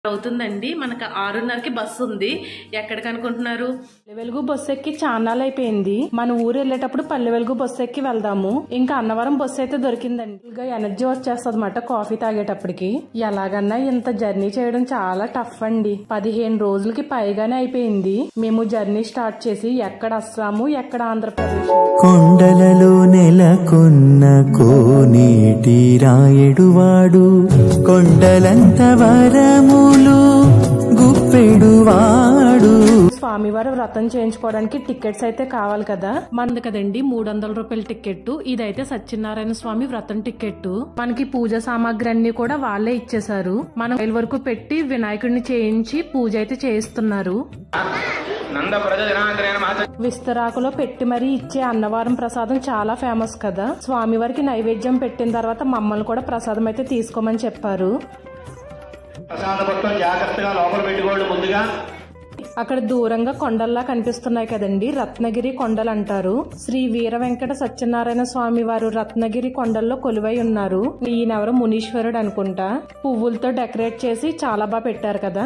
అవుతుందండి మనకు ఆరున్నరకి బస్సు ఉంది ఎక్కడికి అనుకుంటున్నారు పల్లె వెలుగు బస్సు ఎక్కి చాన్నాళ్ళు అయిపోయింది మన ఊరు వెళ్ళేటప్పుడు పల్లె వెలుగు బస్సు ఎక్కి వెళ్దాము ఇంకా అన్నవరం బస్సు అయితే దొరికిందండి ఇంకా ఎనర్జీ వచ్చేస్తుంది అనమాట కాఫీ తాగేటప్పటికి ఎలాగన్నా ఇంత జర్నీ చేయడం చాలా టఫ్ అండి పదిహేను రోజులకి పైగానే అయిపోయింది మేము జర్నీ స్టార్ట్ చేసి ఎక్కడ అస్సాము ఎక్కడ ఆంధ్రప్రదేశ్ కొండలలో నెలకొన్న కోనేటి రాయడువాడు కొండలంత వరములు గుప్పెడువాడు స్వామివారి వ్రతం చేయించుకోవడానికి టికెట్స్ అయితే కావాలి కదా మనది కదండి మూడు వందల రూపాయల టికెట్ ఇదైతే సత్యనారాయణ స్వామి వ్రతం టికెట్ మనకి పూజ సామాగ్రి అన్ని కూడా వాళ్ళే ఇచ్చేసారు మనం వేల వరకు పెట్టి వినాయకుడిని చేయించి పూజ అయితే చేయిస్తున్నారు నంద ప్రజ జనాంతరేణ మాత విస్తరాకులో పెట్టి మరీ ఇచ్చే అన్నవరం ప్రసాదం చాలా ఫేమస్ కదా స్వామివారికి నైవేద్యం పెట్టిన తర్వాత మమ్మల్ని కూడా ప్రసాదం అయితే తీసుకోమని చెప్పారు ప్రసాద పత్రం జాగ్రత్తగా లోపల పెట్టుకోండి ముందుగా అక్కడ దూరంగా కొండల్లా కనిపిస్తున్నాయి కదండి రత్నగిరి కొండలు అంటారు శ్రీ వీర వెంకట సత్యనారాయణ స్వామి వారు రత్నగిరి కొండల్లో కొలువై ఉన్నారు ఈయనెవరు మునీశ్వరుడు అనుకుంటా పువ్వులతో డెకరేట్ చేసి చాలా బాగా పెట్టారు కదా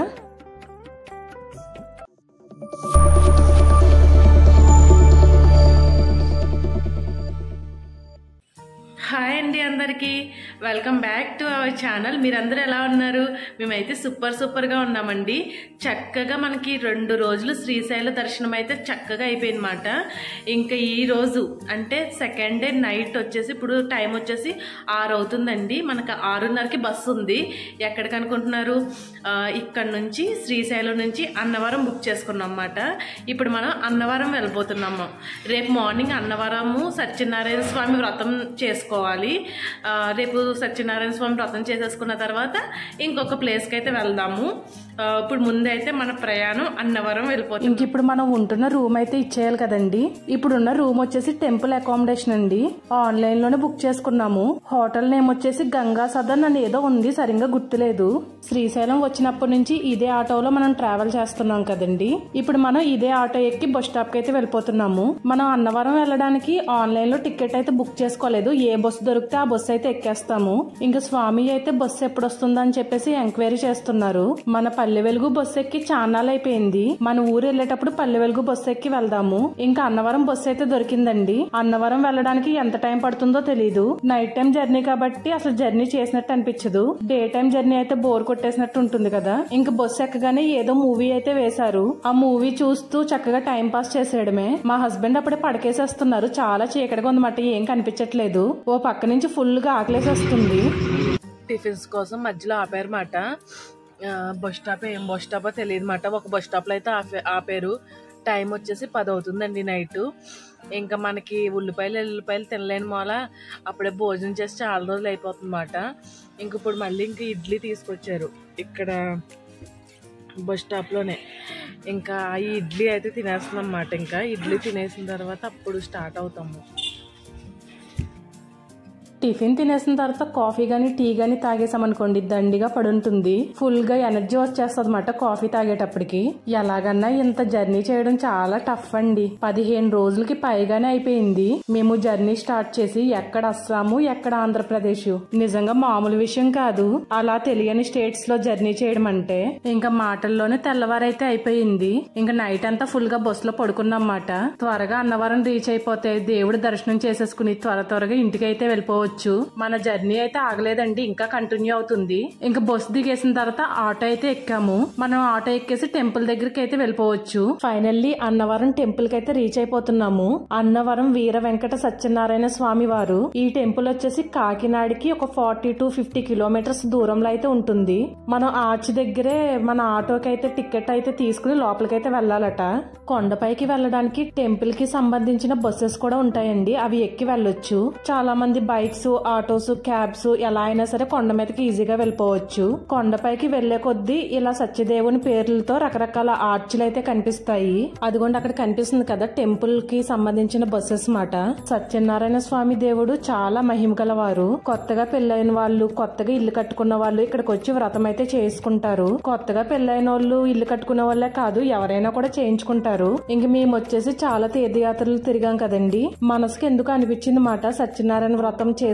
హాయ్ అండి అందరికీ welcome back to our channel మీరందరూ ఎలా ఉన్నారు మేమైతే సూపర్ సూపర్గా ఉన్నామండి చక్కగా మనకి రెండు రోజులు శ్రీశైల దర్శనం అయితే చక్కగా అయిపోయిందన్నమాట ఇంకా ఈ రోజు అంటే సెకండ్ డే నైట్ వచ్చేసి ఇప్పుడు టైం వచ్చేసి ఆరు అవుతుందండి మనకు ఆరున్నరకి బస్సు ఉంది ఎక్కడికి అనుకుంటున్నారు ఆ, ఇక్కడ నుంచి శ్రీశైలం నుంచి అన్నవరం బుక్ చేసుకున్నాం అన్నమాట ఇప్పుడు మనం అన్నవరం వెళ్ళిపోతున్నాము రేపు మార్నింగ్ అన్నవరము సత్యనారాయణ స్వామి వ్రతం చేసుకోవాలి ఆ, రేపు సత్యనారాయణ స్వామి వ్రతం చేసేసుకున్న తర్వాత ఇంకొక ప్లేస్కి అయితే వెళ్దాము ఆ, ఇప్పుడు ముందైతే మన ప్రయాణం అన్నవరం వెళ్ళిపోతుంది ఇంక ఇప్పుడు మనం ఉంటున్న రూమ్ అయితే ఇచ్చేయాలి కదండి ఇప్పుడున్న రూమ్ వచ్చేసి టెంపుల్ అకామిడేషన్ అండి ఆన్లైన్ లోనే బుక్ చేసుకున్నాము హోటల్ నేమ్ వచ్చేసి గంగా సదన్ అని ఏదో ఉంది సరిగ్గా గుర్తులేదు శ్రీశైలం వచ్చినప్పటి నుంచి ఇదే ఆటోలో మనం ట్రావెల్ చేస్తున్నాం కదండి ఇప్పుడు మనం ఇదే ఆటో ఎక్కి బస్ స్టాప్ కి అయితే వెళ్ళిపోతున్నాము మనం అన్నవరం వెళ్ళడానికి ఆన్లైన్ లో టికెట్ అయితే బుక్ చేసుకోలేదు ఏ బస్సు దొరికితే ఆ బస్సు అయితే ఎక్కేస్తాము ఇంకా స్వామి అయితే బస్సు ఎప్పుడు వస్తుందని చెప్పేసి ఎంక్వైరీ చేస్తున్నారు మన పల్లె వెలుగు బస్సు ఎక్కి చాన్నాళ్ళు అయిపోయింది మన ఊరు వెళ్ళేటప్పుడు పల్లె వెలుగు బస్సు ఎక్కి వెళ్దాము ఇంకా అన్నవరం బస్సు అయితే దొరికిందండి అన్నవరం వెళ్ళడానికి ఎంత టైం పడుతుందో తెలియదు నైట్ టైం జర్నీ కాబట్టి అసలు జర్నీ చేసినట్టు అనిపించదు డే టైం జర్నీ అయితే బోర్ కొట్టేసినట్టు ఉంటుంది కదా ఇంకా బస్సు ఎక్కగానే ఏదో మూవీ అయితే వేశారు ఆ మూవీ చూస్తూ చక్కగా టైం పాస్ చేసేయడమే మా హస్బెండ్ అప్పుడే పడకేసేస్తున్నారు చాలా చీకటిగా ఉందన్నమాట ఏం కనిపించట్లేదు ఓ పక్క నుంచి ఫుల్ గా ఆకలేసేస్తుంది టిఫిన్స్ కోసం మధ్యలో ఆపారన్నమాట ఆ, బస్ స్టాప్ ఏం బస్ స్టాపో తెలియదు మాట ఒక బస్ స్టాప్లో అయితే ఆపే ఆపారు టైం వచ్చేసి పది అవుతుందండి నైట్ ఇంకా మనకి ఉల్లిపాయలు ఎల్లిపాయలు తినలేని మూల అప్పుడే భోజనం చేసి చాలా రోజులు అయిపోతుందన్నమాట ఇంక ఇప్పుడు మళ్ళీ ఇంక ఇడ్లీ తీసుకొచ్చారు ఇక్కడ బస్ స్టాప్లోనే ఇంకా ఈ ఇడ్లీ అయితే తినేస్తున్నాం అన్నమాట ఇంకా ఇడ్లీ తినేసిన తర్వాత అప్పుడు స్టార్ట్ అవుతాము టిఫిన్ తినేసిన తర్వాత కాఫీ గానీ టీ గానీ తాగేసామనుకోండి దండిగా పడుంటుంది ఫుల్ గా ఎనర్జీ వచ్చేస్తుంది అనమాట కాఫీ తాగేటప్పటికి ఎలాగన్నా ఇంత జర్నీ చేయడం చాలా టఫ్ అండి పదిహేను రోజులకి పైగానే అయిపోయింది మేము జర్నీ స్టార్ట్ చేసి ఎక్కడ అస్సాము ఎక్కడ ఆంధ్రప్రదేశ్ నిజంగా మామూలు విషయం కాదు అలా తెలియని స్టేట్స్ లో జర్నీ చేయడం అంటే ఇంకా మాటల్లోనే తెల్లవారైతే అయిపోయింది ఇంకా నైట్ అంతా ఫుల్ గా బస్ లో పడుకున్నమాట త్వరగా అన్నవరం రీచ్ అయిపోతే దేవుడి దర్శనం చేసేసుకుని త్వర త్వరగా ఇంటికి అయితే వెళ్ళిపోవచ్చు మన జర్నీ అయితే ఆగలేదండి ఇంకా కంటిన్యూ అవుతుంది ఇంకా బస్ దిగేసిన తర్వాత ఆటో అయితే ఎక్కాము మనం ఆటో ఎక్కేసి టెంపుల్ దగ్గరికి అయితే వెళ్ళిపోవచ్చు ఫైనల్లీ అన్నవరం టెంపుల్ కి అయితే రీచ్ అయిపోతున్నాము అన్నవరం వీర వెంకట సత్యనారాయణ స్వామి వారు ఈ టెంపుల్ వచ్చేసి కాకినాడకి ఒక ఫార్టీ టు ఫిఫ్టీ కిలోమీటర్స్ దూరంలో అయితే ఉంటుంది మనం ఆర్చ్ దగ్గరే మన ఆటోకి అయితే టికెట్ అయితే తీసుకుని లోపలికైతే వెళ్ళాలట కొండపైకి వెళ్ళడానికి టెంపుల్ కి సంబంధించిన బస్సెస్ కూడా ఉంటాయండి అవి ఎక్కి వెళ్ళొచ్చు చాలా మంది బైక్స్ ఆటోస్ క్యాబ్స్ ఎలా అయినా సరే కొండ మీదకి ఈజీగా వెళ్ళిపోవచ్చు కొండపైకి వెళ్లే కొద్దీ ఇలా సత్యదేవుని పేర్లతో రకరకాల ఆర్చులు అయితే కనిపిస్తాయి అదిగోండి అక్కడ కనిపిస్తుంది కదా టెంపుల్ కి సంబంధించిన బస్సెస్ మాట సత్యనారాయణ స్వామి దేవుడు చాలా మహిమ గలవారు కొత్తగా పెళ్ళైన వాళ్ళు కొత్తగా ఇల్లు కట్టుకున్న వాళ్ళు ఇక్కడికి వచ్చి వ్రతం అయితే చేసుకుంటారు కొత్తగా పెళ్ళైన వాళ్ళు ఇల్లు కట్టుకునే వాళ్ళే కాదు ఎవరైనా కూడా చేయించుకుంటారు ఇంక మేము వచ్చేసి చాలా తీర్థయాత్రలు తిరిగాం కదండి మనసుకి ఎందుకు అనిపించింది మాట సత్యనారాయణ వ్రతం చేసుకుంటే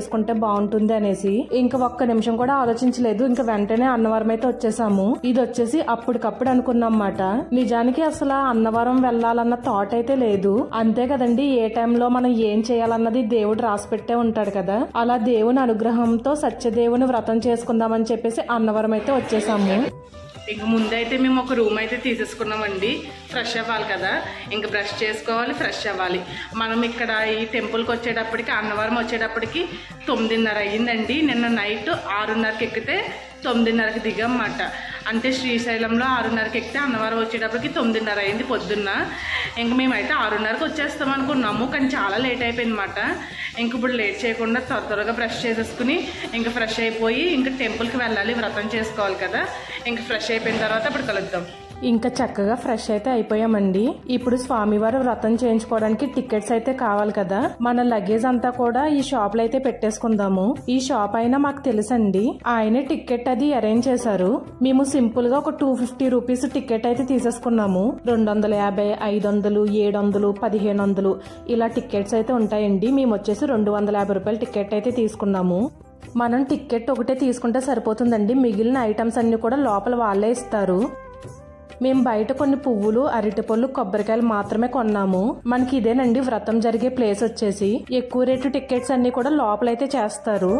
చేసుకుంటే బాగుంటుంది అనేసి ఇంకా ఒక్క నిమిషం కూడా ఆలోచించలేదు ఇంకా వెంటనే అన్నవరం అయితే వచ్చేసాము ఇది వచ్చేసి అప్పటికప్పుడు అనుకున్నమాట నిజానికి అసలు ఆ అన్నవరం వెళ్ళాలన్న థాట్ అయితే లేదు అంతే కదండి ఏ టైంలో మనం ఏం చేయాలన్నది దేవుడు రాసి పెట్టే ఉంటాడు కదా అలా దేవుని అనుగ్రహంతో సత్యదేవుని వ్రతం చేసుకుందామని చెప్పేసి అన్నవరం అయితే వచ్చేసాము ఇక ముందైతే మేము ఒక రూమ్ అయితే తీసేసుకున్నామండి ఫ్రెష్ అవ్వాలి కదా ఇంక బ్రష్ చేసుకోవాలి ఫ్రెష్ అవ్వాలి మనం ఇక్కడ ఈ టెంపుల్కి వచ్చేటప్పటికి అన్నవరం వచ్చేటప్పటికి తొమ్మిదిన్నర అయ్యిందండి నిన్న నైట్ ఆరున్నరకి ఎక్కితే తొమ్మిదిన్నరకి దిగమాట అంటే శ్రీశైలంలో ఆరున్నరకి ఎక్కితే అన్నవరం వచ్చేటప్పటికి తొమ్మిదిన్నర అయింది పొద్దున్న ఇంక మేమైతే ఆరున్నరకు వచ్చేస్తాం అనుకున్నాము కానీ చాలా లేట్ అయిపోయింది అనమాట ఇంక ఇప్పుడు లేట్ చేయకుండా త్వర త్వరగా బ్రష్ చేసేసుకుని ఇంకా ఫ్రెష్ అయిపోయి ఇంకా టెంపుల్కి వెళ్ళాలి వ్రతం చేసుకోవాలి కదా ఇంకా ఫ్రెష్ అయిపోయిన తర్వాత అప్పుడు కలుద్దాం ఇంకా చక్కగా ఫ్రెష్ అయితే అయిపోయామండి ఇప్పుడు స్వామివారి వ్రతం చేయించుకోవడానికి టికెట్స్ అయితే కావాలి కదా మన లగేజ్ అంతా కూడా ఈ షాప్ లో అయితే పెట్టేసుకుందాము ఈ షాప్ అయినా మాకు తెలుసండి ఆయనే టికెట్ అది అరేంజ్ చేశారు మేము సింపుల్ గా ఒక టూ ఫిఫ్టీ రూపీస్ టికెట్ అయితే తీసేసుకున్నాము రెండు వందల యాభై ఐదు వందలు ఏడు వందలు పదిహేను వందలు ఇలా టికెట్స్ అయితే ఉంటాయండి మేము వచ్చేసి రెండు వందల యాభై రూపాయల టికెట్ అయితే తీసుకున్నాము మనం టికెట్ ఒకటే తీసుకుంటే సరిపోతుందండి మిగిలిన ఐటమ్స్ అన్ని కూడా లోపల వాళ్ళే ఇస్తారు మేము బయట కొన్ని పువ్వులు అరటిపళ్ళు కొబ్బరికాయలు మాత్రమే కొన్నాము మనకి ఇదేనండి వ్రతం జరిగే ప్లేస్ వచ్చేసి ఎక్కువ రేటు టికెట్స్ అన్ని కూడా లోపలైతే చేస్తారు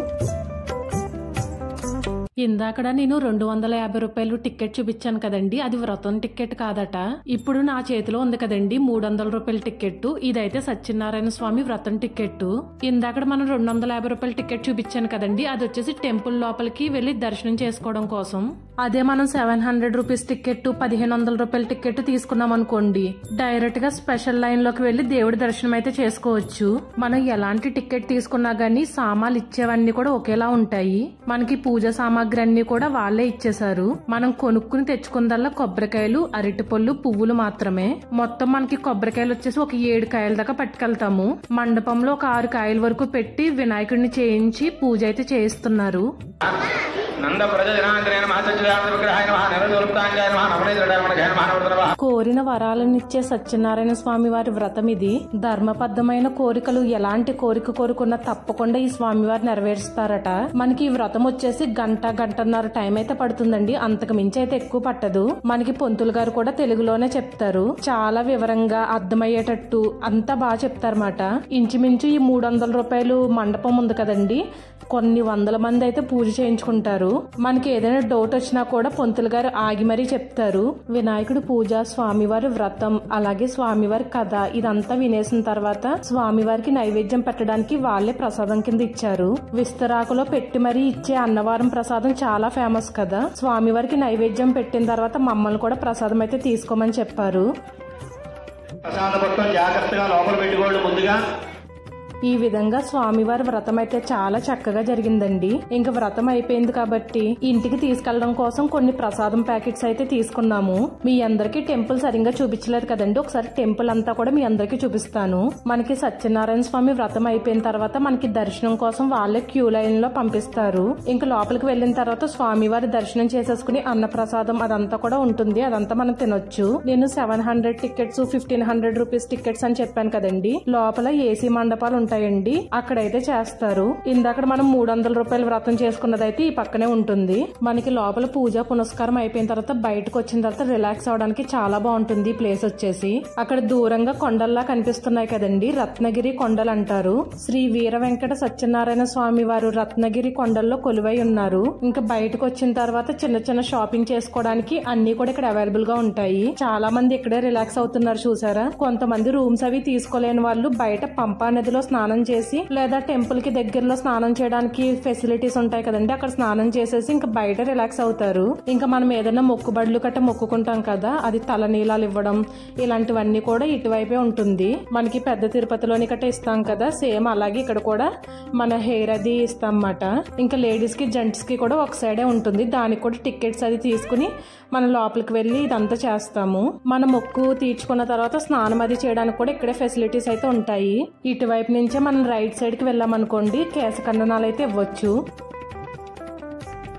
ఇందాకడ నేను రెండు వందల యాభై రూపాయలు టికెట్ చూపించాను కదండి అది వ్రతం టికెట్ కాదట ఇప్పుడు నా చేతిలో ఉంది కదండి మూడు వందల రూపాయల టికెట్ ఇదైతే సత్యనారాయణ స్వామి వ్రతం టికెట్ ఇందాకడ మనం రెండు వందల యాభై రూపాయల టికెట్ చూపించాను కదండి అది వచ్చేసి టెంపుల్ లోపలికి వెళ్లి దర్శనం చేసుకోవడం కోసం అదే మనం సెవెన్ హండ్రెడ్ రూపీస్ టికెట్ పదిహేను వందల రూపాయల టికెట్ తీసుకున్నాం అనుకోండి డైరెక్ట్ గా స్పెషల్ లైన్ లోకి వెళ్లి దేవుడి దర్శనం అయితే చేసుకోవచ్చు మనం ఎలాంటి టికెట్ తీసుకున్నా గానీ సామాన్లు ఇచ్చేవన్నీ కూడా ఒకేలా ఉంటాయి మనకి పూజ సామాగ్రి అన్ని కూడా వాళ్ళే ఇచ్చేశారు మనం కొనుక్కుని తెచ్చుకుందల్లా కొబ్బరికాయలు అరటిపళ్ళు పువ్వులు మాత్రమే మొత్తం మనకి కొబ్బరికాయలు వచ్చేసి ఒక ఏడు కాయల దాకా పట్టుకెళ్తాము మండపంలో ఒక ఆరు కాయల వరకు పెట్టి వినాయకుడిని చేయించి పూజ అయితే చేయిస్తున్నారు నంద ప్రజ జనాంతరేణ మహసచ్చిదానంద విగ్రహాయ నమః నవదోల్పాంగాయ నమః నవనేంద్రడాయ నమః నమః కోరిన వరాలనిచ్చే సత్యనారాయణ స్వామి వారి వ్రతం ఇది ధర్మబద్ధమైన కోరికలు ఎలాంటి కోరిక కోరుకున్నా తప్పకుండా ఈ స్వామివారు నెరవేరుస్తారట మనకి ఈ వ్రతం వచ్చేసి గంట గంటన్నర టైం అయితే పడుతుందండి అంతకు మించి అయితే ఎక్కువ పట్టదు మనకి పొంతులు గారు కూడా తెలుగులోనే చెప్తారు చాలా వివరంగా అర్థమయ్యేటట్టు అంతా బాగా చెప్తారన్నమాట ఇంచుమించు ఈ మూడు వందల రూపాయలు మండపం ఉంది కదండి కొన్ని వందల మంది అయితే పూజ చేయించుకుంటారు మనకి ఏదైనా డౌట్ వచ్చినా కూడా పొంతులు గారు ఆగి మరీ చెప్తారు వినాయకుడి పూజ స్వామివారి వ్రతం అలాగే స్వామివారి కథ ఇదంతా వినేసిన తర్వాత స్వామివారికి నైవేద్యం పెట్టడానికి వాళ్ళే ప్రసాదం కింద ఇచ్చారు విస్తరాకులో పెట్టి మరీ ఇచ్చే అన్నవరం ప్రసాదం చాలా ఫేమస్ కదా స్వామివారికి నైవేద్యం పెట్టిన తర్వాత మమ్మల్ని కూడా ప్రసాదం అయితే తీసుకోమని చెప్పారు ప్రసాద పట్టం జాగ్రత్తగా లోపల పెట్టుకోండి ముందుగా ఈ విధంగా స్వామివారి వ్రతం అయితే చాలా చక్కగా జరిగిందండి ఇంకా వ్రతం అయిపోయింది కాబట్టి ఇంటికి తీసుకెళ్లడం కోసం కొన్ని ప్రసాదం ప్యాకెట్స్ అయితే తీసుకున్నాము మీ అందరికి టెంపుల్ సరిగ్గా చూపించలేదు కదండి ఒకసారి టెంపుల్ అంతా కూడా మీ అందరికి చూపిస్తాను మనకి సత్యనారాయణ స్వామి వ్రతం అయిపోయిన తర్వాత మనకి దర్శనం కోసం వాళ్ళే క్యూ లైన్ లో పంపిస్తారు ఇంకా లోపలికి వెళ్ళిన తర్వాత స్వామివారి దర్శనం చేసేసుకుని అన్న ప్రసాదం అదంతా కూడా ఉంటుంది అదంతా మనం తినొచ్చు నేను seven hundred tickets fifteen hundred rupees tickets అని చెప్పాను కదండి లోపల ఏసీ మండపాలు ఉంటాయండి అక్కడైతే చేస్తారు ఇందాక మనం మూడు వందల రూపాయలు వ్రతం చేసుకున్నదైతే ఈ పక్కనే ఉంటుంది మనకి లోపల పూజ పునస్కారం అయిపోయిన తర్వాత బయటకు వచ్చిన తర్వాత రిలాక్స్ అవడానికి చాలా బాగుంటుంది ఈ ప్లేస్ వచ్చేసి అక్కడ దూరంగా కొండల్లా కనిపిస్తున్నాయి కదండి రత్నగిరి కొండలు అంటారు శ్రీ వీర వెంకట సత్యనారాయణ స్వామి వారు రత్నగిరి కొండల్లో కొలువై ఉన్నారు ఇంకా బయటకు వచ్చిన తర్వాత చిన్న చిన్న షాపింగ్ చేసుకోవడానికి అన్ని కూడా ఇక్కడ అవైలబుల్ గా ఉంటాయి చాలా మంది ఇక్కడే రిలాక్స్ అవుతున్నారు చూసారా కొంతమంది రూమ్స్ అవి తీసుకోలేని వాళ్ళు బయట పంపా నదిలో స్నానం చేసి లేదా టెంపుల్ కి దగ్గరలో స్నానం చేయడానికి ఫెసిలిటీస్ ఉంటాయి కదండి అక్కడ స్నానం చేసేసి ఇంకా బయట రిలాక్స్ అవుతారు ఇంకా మనం ఏదైనా మొక్కుబడులు కట్ట మొక్కుకుంటాం కదా అది తలనీలాలు ఇవ్వడం ఇలాంటివన్నీ కూడా ఇటువైపే ఉంటుంది మనకి పెద్ద తిరుపతిలోని కట్ట ఇస్తాం కదా సేమ్ అలాగే ఇక్కడ కూడా మన హెయిర్ అది ఇస్తాం అన్నమాట ఇంకా లేడీస్ కి జెంట్స్ కి కూడా ఒక సైడే ఉంటుంది దానికి కూడా టికెట్స్ అది తీసుకుని మనం లోపలికి వెళ్ళి ఇదంతా చేస్తాము మన మొక్కు తీర్చుకున్న తర్వాత స్నానం అది చేయడానికి కూడా ఇక్కడే ఫెసిలిటీస్ అయితే ఉంటాయి ఇటువైపు నుంచే మనం రైట్ సైడ్ కి వెళ్ళామనుకోండి కేశఖండనాలు అయితే ఇవ్వచ్చు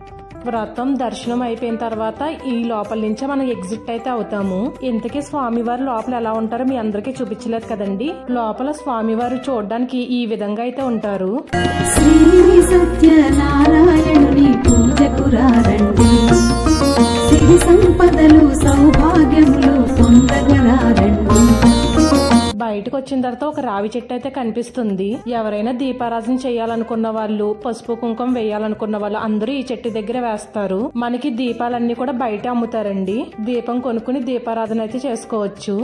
వ్రతం దర్శనం అయిపోయిన తర్వాత ఈ లోపల నుంచే మనం ఎగ్జిట్ అయితే అవుతాము ఇంతకీ స్వామివారు లోపల ఎలా ఉంటారో మీ అందరికీ చూపించలేదు కదండి లోపల స్వామివారు చూడడానికి ఈ విధంగా అయితే ఉంటారు శ్రీ సత్యనారాయణుని పూజకు రారండి సిరి సంపదలు సౌభాగ్యములు పొందగరారండి బయటకు వచ్చిన తర్వాత ఒక రావి చెట్టు అయితే కనిపిస్తుంది ఎవరైనా దీపారాధన చేయాలనుకున్న వాళ్ళు పసుపు కుంకుమ వేయాలనుకున్న వాళ్ళు అందరూ ఈ చెట్టు దగ్గర వేస్తారు మనకి దీపాలన్నీ కూడా బయట అమ్ముతారండి దీపం కొనుక్కుని దీపారాధన అయితే చేసుకోవచ్చు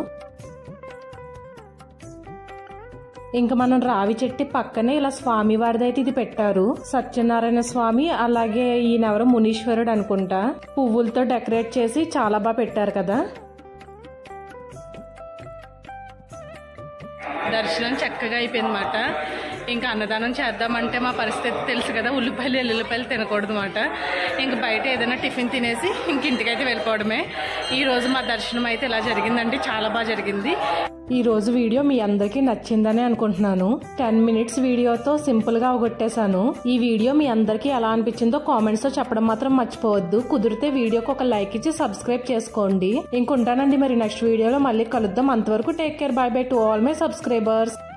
ఇంకా మనం రావి చెట్టు పక్కనే ఇలా స్వామి వారిది అయితే ఇది పెట్టారు సత్యనారాయణ స్వామి అలాగే ఈయనెవరో మునీశ్వరుడు అనుకుంటా పువ్వులతో డెకరేట్ చేసి చాలా బాగా పెట్టారు కదా దర్శనం చక్కగా అయిపోయిందన్నమాట ఇంకా అన్నదానం చేద్దామంటే మా పరిస్థితి తెలుసు కదా ఉల్లిపాయలు ఎల్లుల్లిపాయలు తినకూడదు అనమాట ఇంక బయట ఏదైనా టిఫిన్ తినేసి ఇంక ఇంటికైతే వెళ్ళిపోవడమే ఈ రోజు మా దర్శనం అయితే ఇలా జరిగిందండి చాలా బాగా జరిగింది ఈ రోజు వీడియో మీ అందరికీ నచ్చిందని అనుకుంటున్నాను టెన్ మినిట్స్ వీడియోతో సింపుల్ గా అవగొట్టేశాను ఈ వీడియో మీ అందరికీ ఎలా అనిపించిందో కామెంట్స్ లో చెప్పడం మాత్రం మర్చిపోవద్దు కుదిరితే వీడియోకి ఒక లైక్ ఇచ్చి సబ్స్క్రైబ్ చేసుకోండి ఇంకుంటానండి మరి నెక్స్ట్ వీడియోలో మళ్ళీ కలుద్దాం అంతవరకు take care bye bye to all my subscribers